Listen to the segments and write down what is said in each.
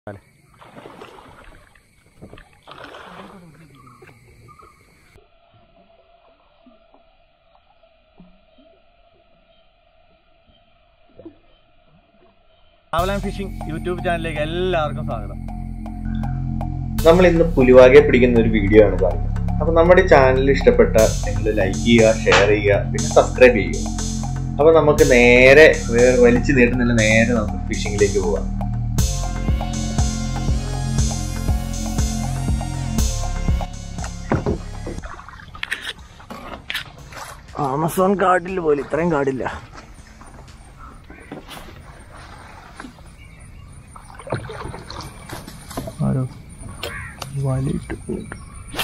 Travel and phishing YouTube ചാനലിലേക്ക് എല്ലാവർക്കും സ്വാഗതം നമ്മൾ ഇന്ന് പുലിവാകെ പിടിക്കുന്ന ഒരു വീഡിയോ ആണ് കാണുന്നത് അപ്പൊ നമ്മുടെ ചാനൽ ഇഷ്ടപ്പെട്ട നിങ്ങൾ ലൈക്ക് ചെയ്യുക ഷെയർ ചെയ്യുക പിന്നെ സബ്സ്ക്രൈബ് ചെയ്യുക അപ്പൊ നമുക്ക് നേരെ വേറെ വലിച്ചു നീട്ടുന്നില്ല നേരെ നമുക്ക് ഫിഷിങ്ങിലേക്ക് പോവാം ആമസോൺ കാർഡിൽ പോലും ഇത്രയും കാർഡില്ല ആരോ വലിയിട്ട് പോയിട്ട്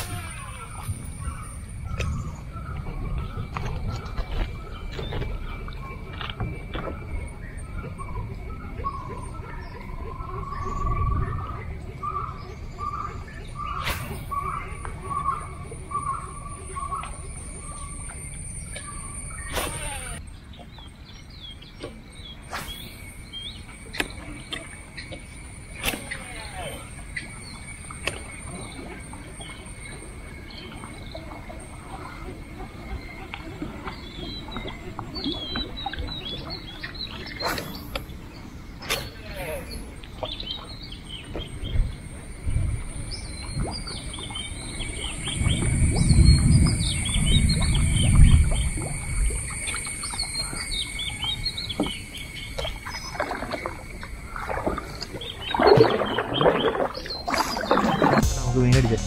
നമുക്ക് മീനടിച്ചേ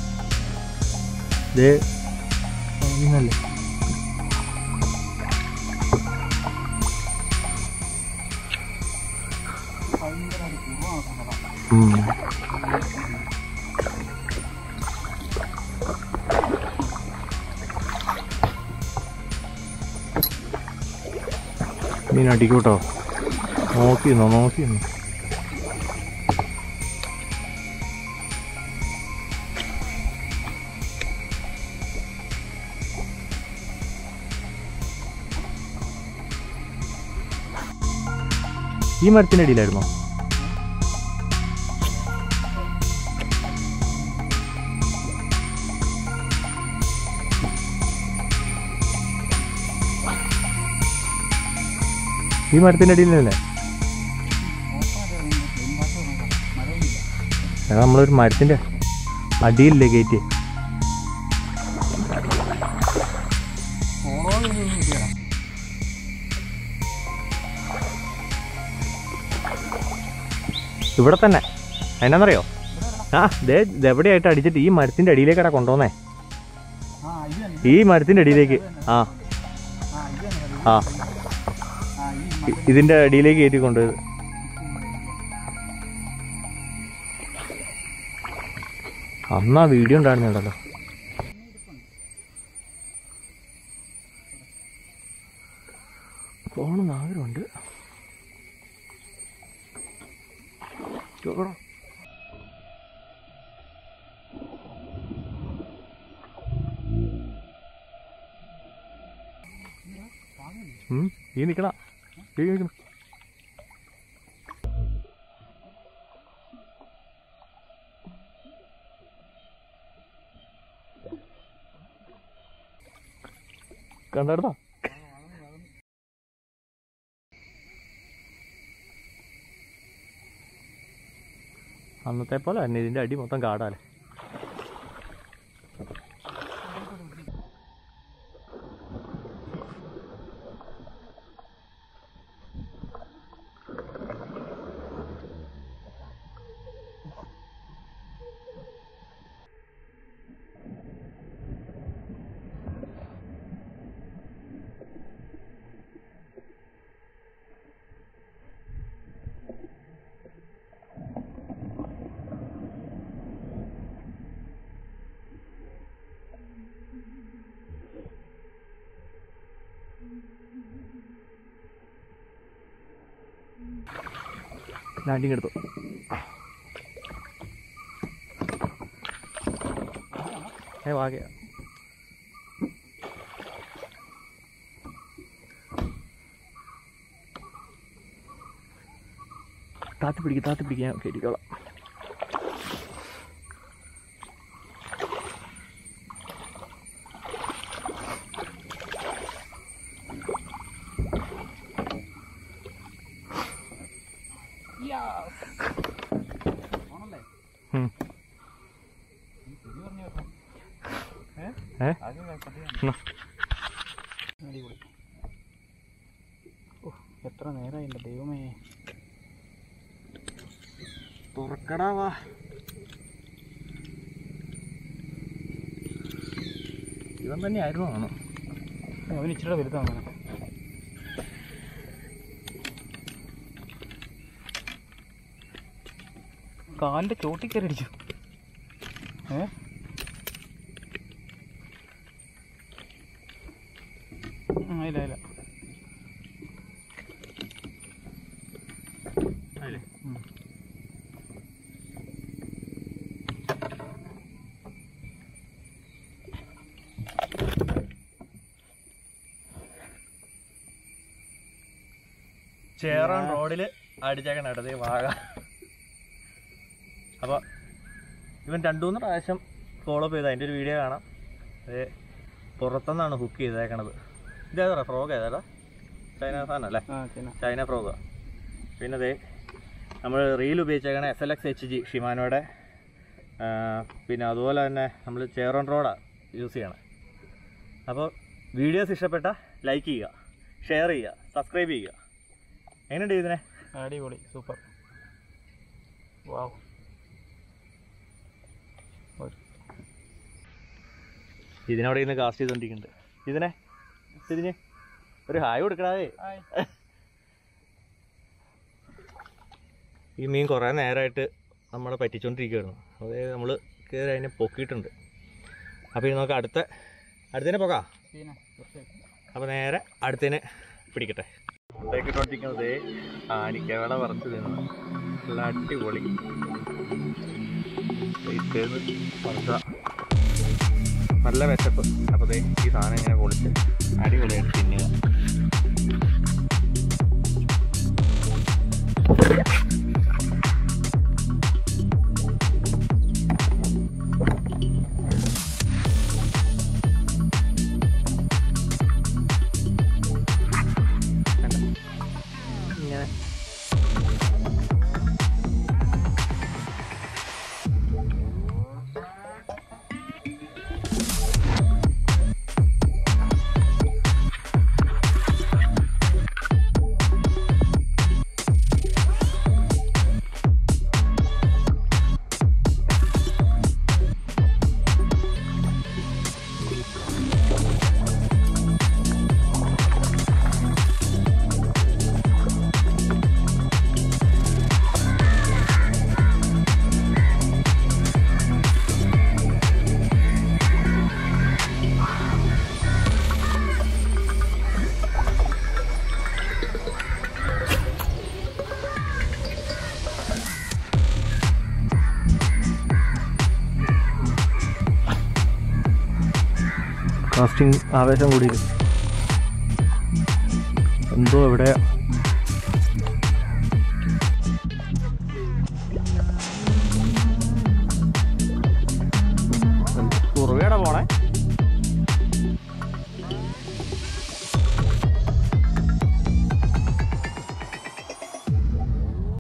ഇത് മീനല്ലേ ഉം. മീൻ അടിക്കൂട്ടോ നോക്കിന്നോ നോക്കിന്നോ ഈ മരത്തിൻ്റെ അടിയിലായിരുന്നോ ഈ മരത്തിൻ്റെ അടിയിലല്ലേ അത് നമ്മളൊരു മരത്തിൻ്റെ അടിയില്ലേ ഗേറ്റ് ഇവിടെ തന്നെ എന്നാന്നറിയോ ആ ദേ ഇതെവിടെയായിട്ട് അടിച്ചിട്ട് ഈ മരത്തിൻ്റെ അടിയിലേക്കാണ് കൊണ്ടുവന്നേ ഈ മരത്തിൻ്റെ അടിയിലേക്ക് ആ ആ ഇ- ഇതിന്റെ അടിയിലേക്ക് കയറ്റി കൊണ്ടുപോയത് അന്ന് ആ വീഡിയോ ഉണ്ടായിരുന്നുണ്ടല്ലോ പോകണമെന്ന് ആഗ്രഹമുണ്ട് ചോക്കണം ഉം, ഈ നിക്കണ ഈ നിക്കണ കണ്ടായിരുന്നോ അന്നത്തെ പോലെ തന്നെ ഇതിന്റെ അടി മൊത്തം കാടാലേ ലാൻഡിങ് എടുത്തു ഏ വാകെ താത്തി പിടിക്കുക താത്തി പിടിക്കുക ഞാൻ കയറ്റിക്കോളാം ഉം. ഏ എന്നാ. അടിപൊളി ഓ എത്ര നേരമായി എൻ്റെ ദൈവമേ തുറക്കടാ വാ ഇവൻ തന്നെ ആയിരുന്നു ആണ് അവന് ഇച്ചിരി വലുതാണ് അങ്ങനെ കാലിൻ്റെ ചോട്ടി കയറി അടിച്ചു ഏ ഉം, ഇല്ല ഇല്ല ഉം. ചേറാൻ റോഡിൽ അടിച്ചേക്കണ കേട്ടോ ദേ വാഴ അപ്പോൾ ഇവൻ രണ്ടു മൂന്ന് പ്രാവശ്യം ഫോളോ അപ്പ് ചെയ്ത് അതിൻ്റെ ഒരു വീഡിയോ കാണാം അത് പുറത്തുനിന്നാണ് ഹുക്ക് ചെയ്തേക്കണത് ഇതേതാ ഫ്രോഗ് ഏതാ ചൈന സാധനം അല്ലേ ആ പിന്നെ ചൈന ഫ്രോഗ് പിന്നെ ദേ നമ്മൾ റീൽ ഉപയോഗിച്ചേക്കണ S L X H G ഷിമാനോയുടെ ആ, പിന്നെ അതുപോലെ തന്നെ നമ്മൾ ചേറോൺ റോഡാണ് യൂസ് ചെയ്യണം അപ്പോൾ വീഡിയോസ് ഇഷ്ടപ്പെട്ട ലൈക്ക് ചെയ്യുക ഷെയർ ചെയ്യുക സബ്സ്ക്രൈബ് ചെയ്യുക എങ്ങനെയുണ്ട് ഇതിനെ അടിപൊളി സൂപ്പർ വാവ് ഇതിനവിടെ ഇന്ന് കാസ്റ്റ് ചെയ്തോണ്ടിരിക്കുന്നുണ്ട് ഇതിനെ തിരിഞ്ഞ് ഒരു ഹായ് കൊടുക്കണേ ഈ മീൻ കുറേ നേരമായിട്ട് നമ്മളെ പറ്റിച്ചോണ്ടിരിക്കുകയായിരുന്നു അതായത് നമ്മൾ കയറി അതിനെ പൊക്കിയിട്ടുണ്ട് അപ്പോൾ ഇനി നമുക്ക് അടുത്ത അടുത്തതിനെ പോകാം പിന്നെ തീർച്ചയായിട്ടും അപ്പോൾ നേരെ അടുത്തതിനെ പിടിക്കട്ടെ ഇട്ടോണ്ടിരിക്കുന്നത് ആനിക്കവള വറുത്ത് തിന്നു നല്ല അടിപൊളി ഇട്ടേന്ന് വറുത്ത നല്ല വിശപ്പ് അപ്പോൾ ദേ ഈ സാധനം ഇങ്ങനെ പൊളിച്ച് അടിപൊളിയായിട്ട് തിന്നുക കണ്ടോ? ഇങ്ങനെ കാസ്റ്റിംഗ് ആവേശം കൂടി എന്തോ ഇവിടെ